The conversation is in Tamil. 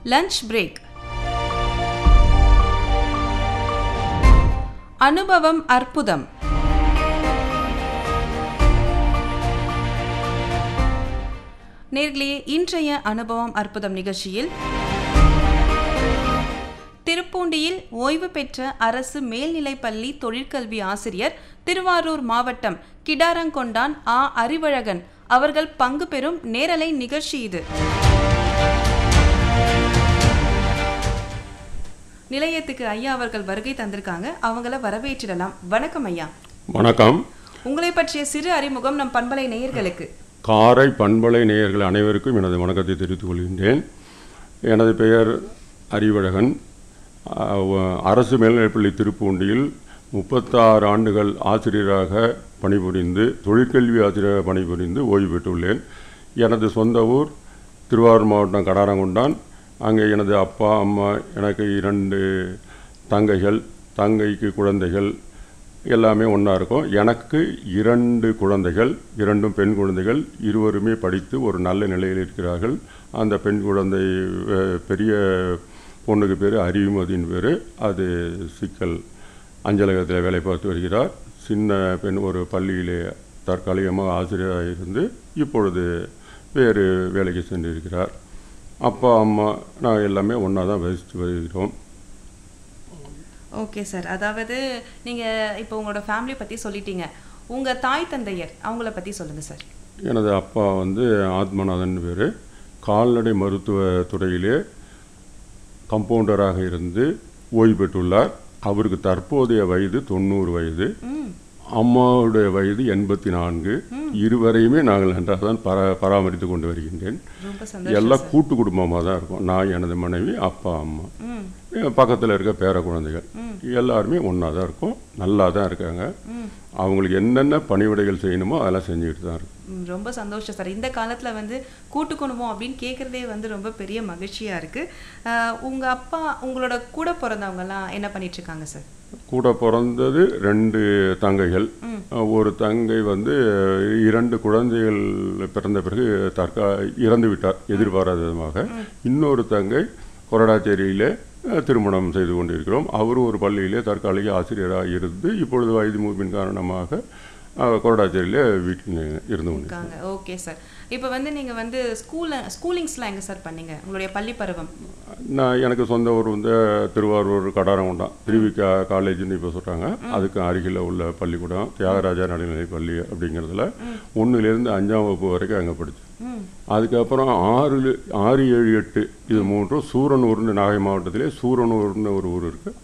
லஞ்ச் பிரேக் அனுபவம் அற்புதம் நேர்களே இன்றைய அனுபவம் அற்புதம் நிகழ்ச்சியில் திருப்பூண்டியில் ஓய்வு பெற்ற அரசு மேல்நிலைப்பள்ளி தொழிற்கல்வி ஆசிரியர் திருவாரூர் மாவட்டம் கிடாரங்கொண்டான் ஆ அறிவழகன் அவர்கள் பங்கு பெறும் நேரலை நிகழ்ச்சி இது நிலையத்துக்கு ஐயா அவர்கள் வருகை தந்திருக்காங்க அவங்கள வரவேற்றிடலாம் வணக்கம் ஐயா வணக்கம் உங்களை பற்றிய சிறு அறிமுகம் நம் பண்பலை நேயர்களுக்கு காரை பண்பலை நேயர்கள் அனைவருக்கும் எனது வணக்கத்தை தெரிவித்துக் கொள்கின்றேன் எனது பெயர் அறிவழகன் அஹ், அரசு மேல்நிலைப்பள்ளி திருப்பூண்டியில் முப்பத்தாறு ஆண்டுகள் ஆசிரியராக பணிபுரிந்து தொழிற்கல்வி ஆசிரியராக பணிபுரிந்து ஓய்வு பெற்றுள்ளேன் எனது சொந்த ஊர் திருவாரூர் மாவட்டம் கடாரங்குண்டான் அங்கே எனது அப்பா அம்மா எனக்கு இரண்டு தங்கைகள் தங்கைக்கு குழந்தைகள் எல்லாமே ஒன்றா இருக்கும் எனக்கு இரண்டு குழந்தைகள் இரண்டும் பெண் குழந்தைகள் இருவருமே படித்து ஒரு நல்ல நிலையில் இருக்கிறார்கள் அந்த பெண் குழந்தை அஹ், பெரிய பொண்ணுக்கு பேர் அறிவுமதியின் பேர் அது சிக்கல் அஞ்சலகத்தில் வேலை பார்த்து வருகிறார் சின்ன பெண் ஒரு பள்ளியிலே தற்காலிகமாக ஆசிரியராக இருந்து இப்பொழுது வேறு வேலைக்கு சென்றிருக்கிறார் அப்பா அம்மா நான் எல்லாமே ஒன்றா தான் வசித்து வருகிறோம் ஓகே சார் அதாவது நீங்க இப்போ உங்களோட ஃபேமிலி பத்தி சொல்லிட்டீங்க உங்க தாய் தந்தையர் அவங்கள பத்தி சொல்லுங்க சார் எனது அப்பா வந்து ஆத்மநாதன் பேர் கால்நடை மருத்துவ துறையிலே கம்பவுண்டராக இருந்து ஓய்வு பெற்றுள்ளார் அவருக்கு தற்போதைய வயது தொண்ணூறு வயது ம் அம்மாவுடைய வயது எண்பத்தி நான்கு இருவரையுமே நாங்கள் நன்றாக தான் பரா பராமரித்து கொண்டு வருகின்றேன் ரொம்ப சந்தோஷம் எல்லாம் கூட்டு குடும்பமாக தான் இருக்கும் நான் எனது மனைவி அப்பா அம்மா ம் பக்கத்தில் இருக்க பேர குழந்தைகள் எல்லாருமே ஒன்றா தான் இருக்கும் நல்லா தான் இருக்காங்க அவங்களுக்கு என்னென்ன பணிவிடைகள் செய்யணுமோ அதெல்லாம் செஞ்சுக்கிட்டு தான் இருக்கும் ம், ரொம்ப சந்தோஷம் சார் இந்த காலத்துல வந்து கூட்டு குடும்பம் அப்படின்னு கேட்குறதே வந்து ரொம்ப பெரிய மகிழ்ச்சியா இருக்கு அஹ், உங்க அப்பா உங்களோட கூட பிறந்தவங்கலாம் என்ன பண்ணிட்டு இருக்காங்க சார் கூட பிறந்தது ரெண்டு தங்கைகள் ஒரு தங்கை வந்து இரண்டு குழந்தைகள் பிறந்த பிறகு தற்கா இறந்து விட்டார் எதிர்பாராத விதமாக இன்னொரு தங்கை கொரடாச்சேரியிலே அஹ், திருமணம் செய்து கொண்டிருக்கிறோம் அவரும் ஒரு பள்ளியிலே தற்காலிக ஆசிரியராக இருந்து இப்பொழுது வயது மூப்பின் காரணமாக அஹ், கொரடாச்சேரியிலே வீட்டில் இருந்து கொண்டு இருக்காங்க ஓகே சார் இப்போ வந்து நீங்க வந்து ஸ்கூல்ல ஸ்கூலிங்ஸ்லாம் எங்க சார் பண்ணீங்க உங்களுடைய பள்ளி பருவம் நான் எனக்கு சொந்த ஊர் வந்து திருவாரூர் கடாரங்குண்டம் திருவிக்கா காலேஜ்னு இப்போ சொல்கிறாங்க அதுக்கு அருகில் உள்ள பள்ளிக்கூடம் தியாகராஜா நடுநிலை பள்ளி அப்படிங்கிறதுல ஒன்றுலேருந்து அஞ்சாம் வகுப்பு வரைக்கும் அங்கே படித்தேன் ம் அதுக்கப்புறம் ஆறு ஆறு ஏழு எட்டு இது மூன்றும் சூரனூர்னு நாகை மாவட்டத்திலே சூரனூர்னு ஒரு ஊர் இருக்குது